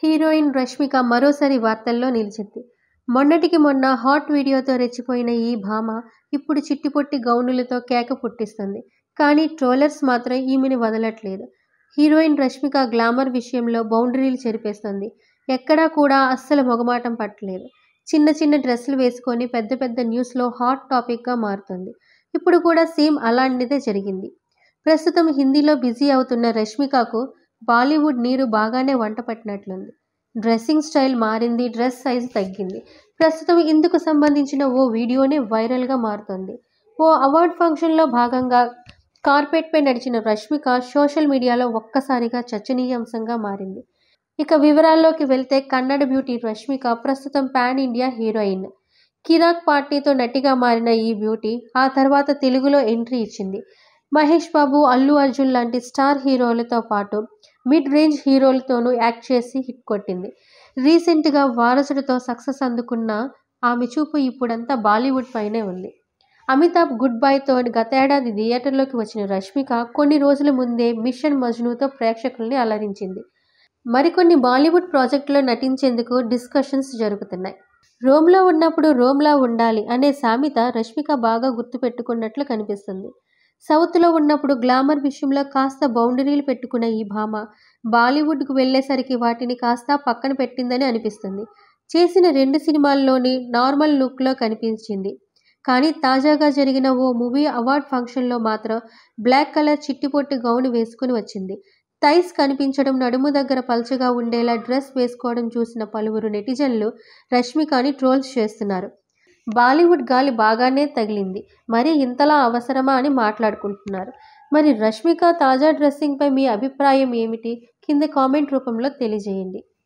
heroine Rashmika మరోసారి వార్తల్లో నిలిచింది మొన్నటికి మొన్న హాట్ వీడియోతో రెచ్చిపోయిన ఈ భామ ఇప్పుడు చిట్టిపొట్టి గౌనులతో కేక పుట్టిస్తుంది కానీ ట్రోలర్స్ మాత్రం ఈమెను వదలట్లేదు హీరోయిన్ రష్మిక గ్లామర్ విషయంలో బౌండరీలు చెరిపేస్తుంది ఎక్కడా కూడా అస్సలు మొగమాటం పట్టలేదు చిన్న చిన్న డ్రెస్సులు వేసుకొని పెద్ద పెద్ద న్యూస్లో హాట్ టాపిక్గా మారుతుంది ఇప్పుడు కూడా సేమ్ అలాంటిదే జరిగింది ప్రస్తుతం హిందీలో బిజీ అవుతున్న రష్మికకు బాలీవుడ్ నీరు బాగానే వంట పట్టినట్లుంది డ్రెస్సింగ్ స్టైల్ మారింది డ్రెస్ సైజు తగ్గింది ప్రస్తుతం ఇందుకు సంబంధించిన ఓ వీడియోనే వైరల్గా మారుతుంది ఓ అవార్డ్ ఫంక్షన్లో భాగంగా కార్పెట్పై నడిచిన రష్మిక సోషల్ మీడియాలో ఒక్కసారిగా చర్చనీయాంశంగా మారింది ఇక వివరాల్లోకి వెళ్తే కన్నడ బ్యూటీ రష్మిక ప్రస్తుతం పాన్ ఇండియా హీరోయిన్ కిరాక్ పార్టీతో నటిగా మారిన ఈ బ్యూటీ ఆ తర్వాత తెలుగులో ఎంట్రీ ఇచ్చింది మహేష్ బాబు అల్లు అర్జున్ లాంటి స్టార్ హీరోలతో పాటు మిడ్ రేంజ్ హీరోలతోనూ యాక్ట్ చేసి హిట్ కొట్టింది రీసెంట్గా వారసుడితో సక్సెస్ అందుకున్న ఆమె చూపు ఇప్పుడంతా బాలీవుడ్ పైనే ఉంది అమితాబ్ గుడ్ బైతో గతేడాది థియేటర్లోకి వచ్చిన రష్మిక కొన్ని రోజుల ముందే మిషన్ మజ్నుతో ప్రేక్షకుల్ని అలరించింది మరికొన్ని బాలీవుడ్ ప్రాజెక్టులో నటించేందుకు డిస్కషన్స్ జరుగుతున్నాయి రోమ్లో ఉన్నప్పుడు రోమ్లా ఉండాలి అనే సామెత రష్మిక బాగా గుర్తుపెట్టుకున్నట్లు కనిపిస్తుంది సౌత్లో ఉన్నప్పుడు గ్లామర్ విషయంలో కాస్త బౌండరీలు పెట్టుకున్న ఈ భామ బాలీవుడ్కు వెళ్ళేసరికి వాటిని కాస్త పక్కన పెట్టిందని అనిపిస్తుంది చేసిన రెండు సినిమాల్లోని నార్మల్ లుక్లో కనిపించింది కానీ తాజాగా జరిగిన ఓ మూవీ అవార్డ్ ఫంక్షన్లో మాత్రం బ్లాక్ కలర్ చిట్టిపొట్టి గౌను వేసుకుని వచ్చింది థైస్ కనిపించడం నడుము దగ్గర పల్చగా ఉండేలా డ్రెస్ వేసుకోవడం చూసిన పలువురు నెటిజన్లు రష్మికని ట్రోల్స్ చేస్తున్నారు బాలీవుడ్ గాలి బాగానే తగిలింది మరి ఇంతలా అవసరమా అని మాట్లాడుకుంటున్నారు మరి రష్మిక తాజా డ్రెస్సింగ్పై మీ అభిప్రాయం ఏమిటి కింద కామెంట్ రూపంలో తెలియజేయండి